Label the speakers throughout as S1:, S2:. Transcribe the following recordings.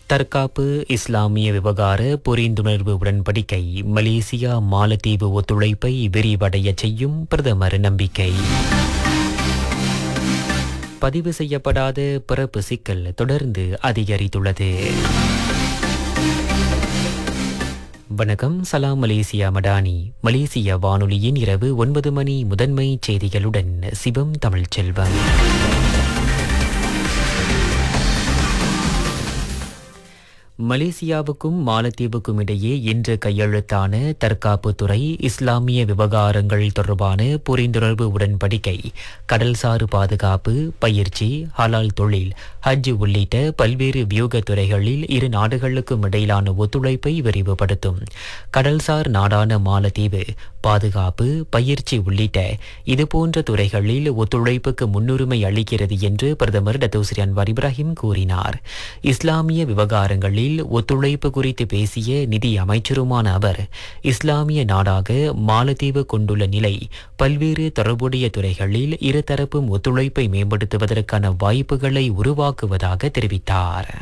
S1: தற்காப்பு இஸ்லாமிய விவகார புரிந்துணர்வு உடன்படிக்கை மலேசியா மாலத்தீவு ஒத்துழைப்பை விரிவடைய செய்யும் பிரதமர் நம்பிக்கை பதிவு செய்யப்படாத பிறப்பு சிக்கல் தொடர்ந்து அதிகரித்துள்ளது வணக்கம் சலாம் மலேசியா மடானி மலேசிய வானொலியின் இரவு ஒன்பது மணி முதன்மை செய்திகளுடன் சிவம் தமிழ்ச்செல்வம் மலேசியாவுக்கும் மாலத்தீவுக்கும் இடையே இன்று கையெழுத்தான தற்காப்புத்துறை இஸ்லாமிய விவகாரங்கள் தொடர்பான புரிந்துணர்வு உடன்படிக்கை கடல்சார் பாதுகாப்பு பயிற்சி ஹலால் தொழில் ஹஜ் உள்ளிட்ட பல்வேறு வியூக துறைகளில் இரு நாடுகளுக்கும் இடையிலான ஒத்துழைப்பை விரிவுபடுத்தும் கடல்சார் நாடான மாலத்தீவு பாதுகாப்பு பயிற்சி உள்ளிட்ட இதுபோன்ற துறைகளில் ஒத்துழைப்புக்கு முன்னுரிமை அளிக்கிறது என்று பிரதமர் டத்தோஸ்ரீ அன்வார் இப்ராஹிம் கூறினார் இஸ்லாமிய விவகாரங்களில் ஒத்துழைப்பு குறித்து பேசிய நிதி அமைச்சருமான அவர் இஸ்லாமிய நாடாக மாலத்தீவு கொண்டுள்ள நிலை பல்வேறு தொடர்புடைய துறைகளில் இருதரப்பும் ஒத்துழைப்பை மேம்படுத்துவதற்கான வாய்ப்புகளை உருவாக்குவதாக தெரிவித்தார்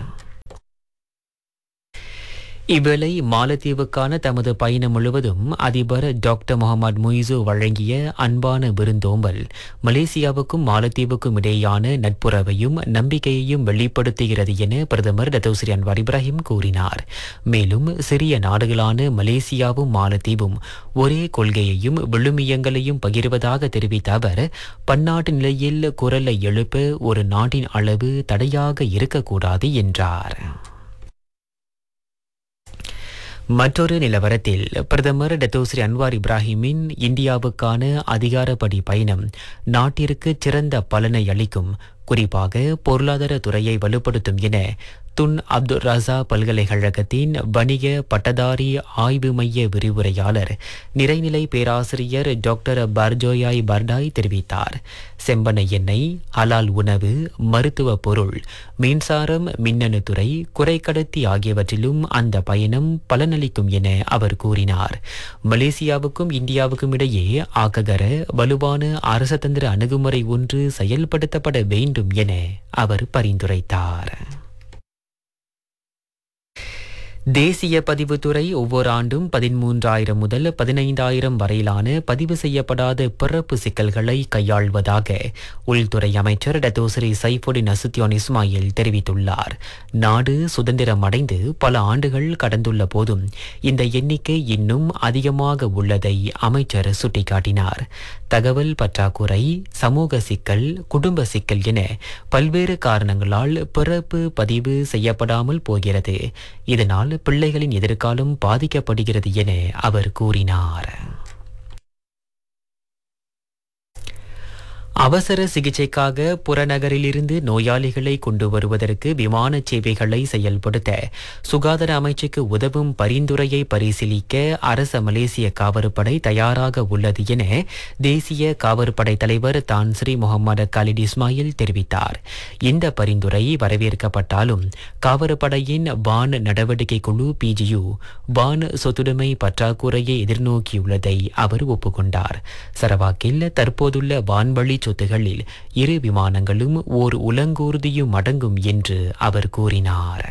S1: இவ்வேளை மாலத்தீவுக்கான தமது பயணம் முழுவதும் அதிபர் டாக்டர் முகமது முய்சு வழங்கிய அன்பான விருந்தோம்பல் மலேசியாவுக்கும் மாலத்தீவுக்கும் இடையேயான நட்புறவையும் நம்பிக்கையையும் வெளிப்படுத்துகிறது என பிரதமர் டத்தோஸ்ரீ அன்வார் இப்ராஹிம் கூறினார் மேலும் சிறிய நாடுகளான மலேசியாவும் மாலத்தீவும் ஒரே கொள்கையையும் விழுமியங்களையும் பகிர்வதாக தெரிவித்த அவர் பன்னாட்டு நிலையில் குரலை எழுப்ப ஒரு நாட்டின் அளவு தடையாக இருக்கக்கூடாது என்றார் மற்றொரு நிலவரத்தில் பிரதமர் டத்தோஸ்ரீ அன்வார் இப்ராஹிமின் இந்தியாவுக்கான அதிகாரப்படி பயணம் நாட்டிற்கு சிறந்த பலனை அளிக்கும் குறிப்பாக பொருளாதார துறையை வலுப்படுத்தும் என துன் அப்துல் ரசா பல்கலைக்கழகத்தின் வணிக பட்டதாரி ஆய்வு மைய விரிவுரையாளர் நிறைநிலை பேராசிரியர் டாக்டர் பர்ஜோயாய் பர்டாய் தெரிவித்தார் செம்பனை எண்ணெய் ஹலால் உணவு மருத்துவ பொருள் மின்சாரம் மின்னணு துறை குறைக்கடத்தி ஆகியவற்றிலும் அந்த பயணம் பலனளிக்கும் என அவர் கூறினார் மலேசியாவுக்கும் இந்தியாவுக்கும் இடையே ஆக்ககர வலுவான அரசதந்திர அணுகுமுறை ஒன்று செயல்படுத்தப்பட வேண்டும் என அவர் பரிந்துரைத்தார் தேசிய பதிவுத்துறை ஒவ்வொரு ஆண்டும் பதிமூன்றாயிரம் முதல் பதினைந்தாயிரம் வரையிலான பதிவு செய்யப்படாத பிறப்பு சிக்கல்களை கையாள்வதாக உள்துறை அமைச்சர் டத்தோஸ்ரீ சைஃபுடின் அசுத்தியோன் இஸ்மாயில் தெரிவித்துள்ளார் நாடு சுதந்திரம் அடைந்து பல ஆண்டுகள் கடந்துள்ள போதும் இந்த எண்ணிக்கை இன்னும் அதிகமாக உள்ளதை அமைச்சர் சுட்டிக்காட்டினார் தகவல் பற்றாக்குறை சமூக சிக்கல் குடும்ப சிக்கல் என பல்வேறு காரணங்களால் பிறப்பு பதிவு செய்யப்படாமல் போகிறது இதனால் பிள்ளைகளின் எதிர்காலம் பாதிக்கப்படுகிறது என அவர் கூறினார் அவசர சிகிச்சைக்காக புறநகரிலிருந்து நோயாளிகளை கொண்டு வருவதற்கு விமான சேவைகளை செயல்படுத்த சுகாதார அமைச்சுக்கு உதவும் பரிந்துரையை பரிசீலிக்க அரச மலேசிய காவற்படை தயாராக உள்ளது என தேசிய காவற்படை தலைவர் தான் ஸ்ரீ முகமது கலிட் இஸ்மாயில் தெரிவித்தார் இந்த பரிந்துரை வரவேற்கப்பட்டாலும் காவற்படையின் வான் நடவடிக்கை குழு பிஜியு வான் சொத்துடைமை பற்றாக்குறையை எதிர்நோக்கியுள்ளதை அவர் ஒப்புக்கொண்டார் சரவாக்கில் தற்போதுள்ள வான்வழி சொத்துகளில் இரு விமானங்களும் ஓர் உலங்கூர்தியும் அடங்கும் என்று அவர் கூறினார்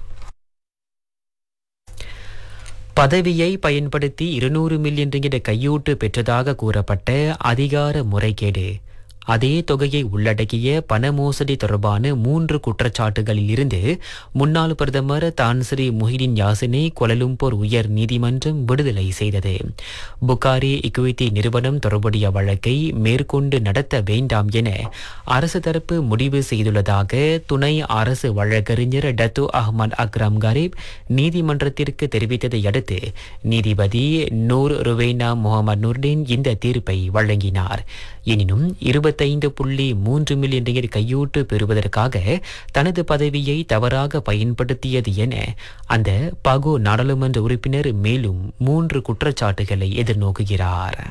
S1: பதவியை பயன்படுத்தி இருநூறு மில்லியன் ரிங்கிட கையூட்டு பெற்றதாக கூறப்பட்ட அதிகார முறைகேடு அதே தொகையை உள்ளடக்கிய பண மோசடி தொடர்பான மூன்று குற்றச்சாட்டுகளில் இருந்து முன்னாள் பிரதமர் தான்ஸ்ரீ முஹிடின் யாசினை கொலலும்பூர் உயர் நீதிமன்றம் விடுதலை செய்தது புகாரி இக்விட்டி நிறுவனம் தொடர்புடைய வழக்கை மேற்கொண்டு நடத்த வேண்டாம் என அரசு தரப்பு முடிவு செய்துள்ளதாக துணை அரசு வழக்கறிஞர் டத்து அஹ்மத் அக்ரம் கரீப் நீதிமன்றத்திற்கு தெரிவித்ததை அடுத்து நீதிபதி நூர் ருவேனா முகமது நூர்டின் இந்த தீர்ப்பை வழங்கினார் எனினும் இருபத்தைந்து புள்ளி மூன்று மில்லியன் ரிங்கர் கையூட்டு பெறுவதற்காக தனது பதவியை தவறாக பயன்படுத்தியது என அந்த பகோ நாடாளுமன்ற உறுப்பினர் மேலும் மூன்று குற்றச்சாட்டுகளை எதிர்நோக்குகிறார்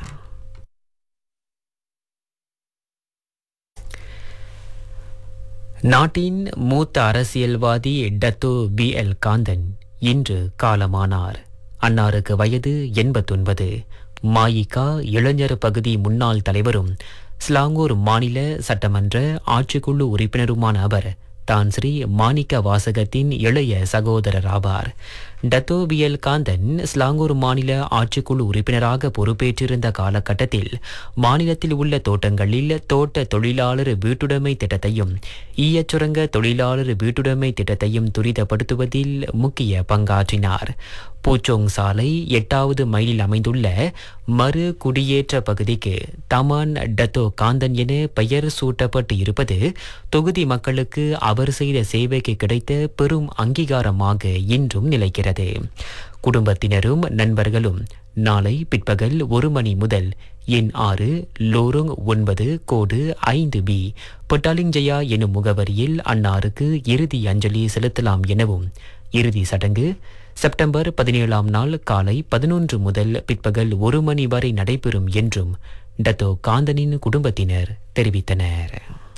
S1: நாட்டின் மூத்த அரசியல்வாதி டத்தோ பி எல் காந்தன் இன்று காலமானார் அன்னாருக்கு வயது எண்பத்தொன்பது மாயிகா இளைஞர் பகுதி முன்னாள் தலைவரும் ஸ்லாங்கூர் மாநில சட்டமன்ற ஆட்சிக்குழு உறுப்பினருமான அவர் டான் ஸ்ரீ மாணிக்க வாசகத்தின் இளைய சகோதரர் ஆவார் டத்தோ பிஎல் காந்தன் ஸ்லாங்கூர் மாநில ஆட்சிக்குழு உறுப்பினராக பொறுப்பேற்றிருந்த காலகட்டத்தில் மாநிலத்தில் உள்ள தோட்டங்களில் தோட்ட தொழிலாளர் வீட்டுடைமை திட்டத்தையும் ஈயச்சுரங்க தொழிலாளர் வீட்டுடைமை திட்டத்தையும் துரிதப்படுத்துவதில் முக்கிய பங்காற்றினார் பூச்சோங் சாலை எட்டாவது மைலில் அமைந்துள்ள மறு குடியேற்ற பகுதிக்கு தமான் டத்தோ காந்தன் என பெயர் சூட்டப்பட்டு இருப்பது தொகுதி மக்களுக்கு அவர் செய்த சேவைக்கு கிடைத்த பெரும் அங்கீகாரமாக இன்றும் நிலைக்கிறது குடும்பத்தினரும் நண்பர்களும் நாளை பிற்பகல் ஒரு மணி முதல் எண் ஆறு லோருங் ஒன்பது கோடு ஐந்து பி பொட்டாலிங்ஜயா எனும் முகவரியில் அன்னாருக்கு இறுதி அஞ்சலி செலுத்தலாம் எனவும் இறுதி சடங்கு செப்டம்பர் பதினேழாம் நாள் காலை பதினொன்று முதல் பிற்பகல் ஒரு மணி வரை நடைபெறும் என்றும் டத்தோ காந்தனின் குடும்பத்தினர் தெரிவித்தனர்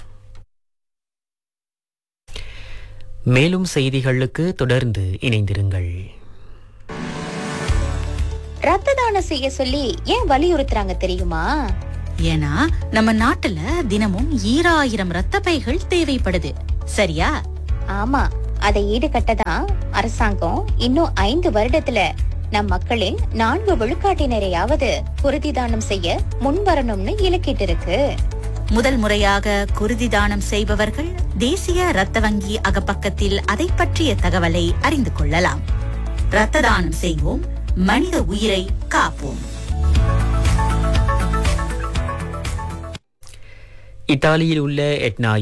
S1: மேலும் செய்திகளுக்கு தொடர்ந்து இணைந்திருங்கள்
S2: ரத்த தானம் செய்ய சொல்லி ஏன் வலியுறுத்துறாங்க தெரியுமா
S3: ஏன்னா நம்ம நாட்டுல தினமும் ஈராயிரம் ரத்த பைகள் தேவைப்படுது சரியா
S2: ஆமா அதை ஈடுகட்ட தான் அரசாங்கம் இன்னும் ஐந்து வருடத்துல நம் மக்களின் நான்கு விழுக்காட்டினரையாவது குருதி தானம் செய்ய முன்வரணும்னு இலக்கிட்டு இருக்கு
S3: முதல் முறையாக குருதி தானம் செய்பவர்கள் தேசிய ரத்த வங்கி அகப்பக்கத்தில் அதை பற்றிய தகவலை அறிந்து கொள்ளலாம் ரத்த தானம் செய்வோம் மனித உயிரை காப்போம்
S1: இத்தாலியில் உள்ள எட்னா